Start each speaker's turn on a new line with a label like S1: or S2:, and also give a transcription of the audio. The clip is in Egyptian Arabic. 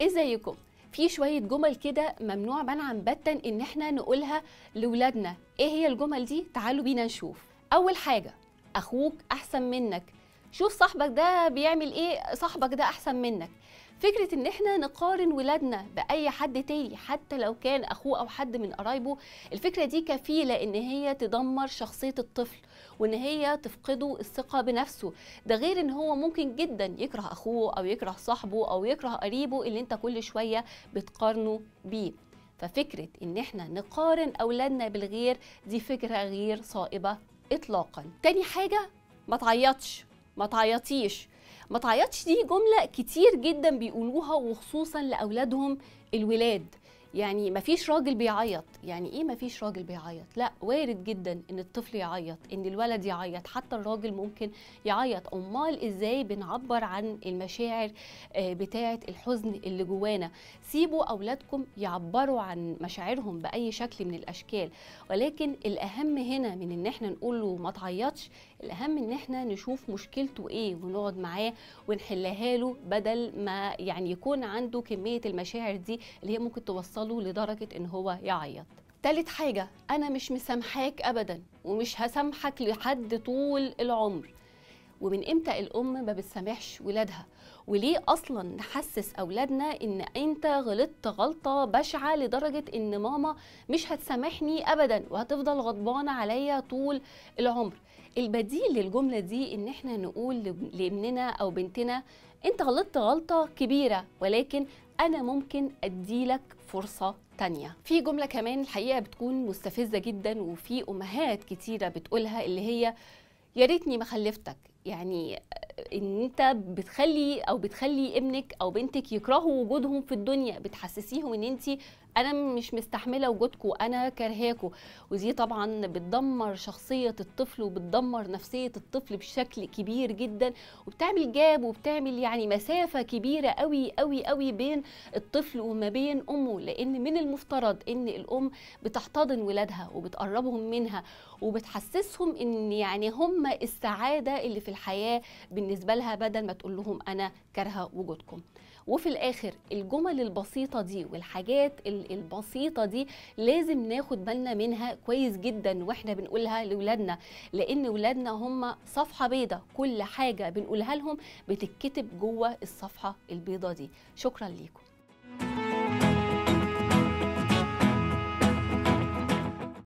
S1: ازيكم في شوية جمل كده ممنوع منعا باتا ان احنا نقولها لولادنا ايه هي الجمل دي تعالوا بينا نشوف اول حاجة اخوك احسن منك شوف صاحبك ده بيعمل ايه صاحبك ده احسن منك فكرة ان احنا نقارن ولادنا باي حد تاني حتى لو كان اخوه او حد من قرايبه الفكرة دي كفيلة ان هي تدمر شخصية الطفل وان هي تفقده الثقة بنفسه ده غير ان هو ممكن جدا يكره اخوه او يكره صاحبه او يكره قريبه اللي انت كل شوية بتقارنه بيه ففكرة ان احنا نقارن اولادنا بالغير دي فكرة غير صائبة اطلاقا تاني حاجة ما تعيطش ما تعيطيش ما تعيطش دي جملة كتير جدا بيقولوها وخصوصا لأولادهم الولاد يعني مفيش راجل بيعيط يعني ايه مفيش راجل بيعيط لا وارد جدا ان الطفل يعيط ان الولد يعيط حتى الراجل ممكن يعيط امال ازاي بنعبر عن المشاعر بتاعه الحزن اللي جوانا سيبوا اولادكم يعبروا عن مشاعرهم باي شكل من الاشكال ولكن الاهم هنا من ان احنا نقول له ما تعيطش الاهم ان احنا نشوف مشكلته ايه ونقعد معاه ونحلها له بدل ما يعني يكون عنده كميه المشاعر دي اللي هي ممكن توصله لدرجه ان هو يعيط تالت حاجة أنا مش مسامحاك أبدا ومش هسامحك لحد طول العمر ومن امتى الام ما بتسامحش ولادها وليه اصلا نحسس اولادنا ان انت غلطت غلطه بشعه لدرجه ان ماما مش هتسامحني ابدا وهتفضل غضبانه عليا طول العمر البديل للجمله دي ان احنا نقول لابننا او بنتنا انت غلطت غلطه كبيره ولكن انا ممكن اديلك فرصه تانية في جملة كمان الحقيقة بتكون مستفزة جدا وفي أمهات كتيرة بتقولها اللي هي يا ريتني ما خلفتك يعني ان انت بتخلي او بتخلي ابنك او بنتك يكرهوا وجودهم في الدنيا بتحسسيهم ان انت انا مش مستحمله وجودكم انا كرهاكم ودي طبعا بتدمر شخصيه الطفل وبتدمر نفسيه الطفل بشكل كبير جدا وبتعمل جاب وبتعمل يعني مسافه كبيره قوي قوي قوي بين الطفل وما بين امه لان من المفترض ان الام بتحتضن ولادها وبتقربهم منها وبتحسسهم ان يعني هم السعاده اللي في الحياه بالنسبه لها بدل ما تقول لهم انا كارهه وجودكم وفي الاخر الجمل البسيطه دي والحاجات البسيطه دي لازم ناخد بالنا منها كويس جدا واحنا بنقولها لاولادنا لان ولادنا هم صفحه بيضه كل حاجه بنقولها لهم بتتكتب جوه الصفحه البيضه دي شكرا ليكم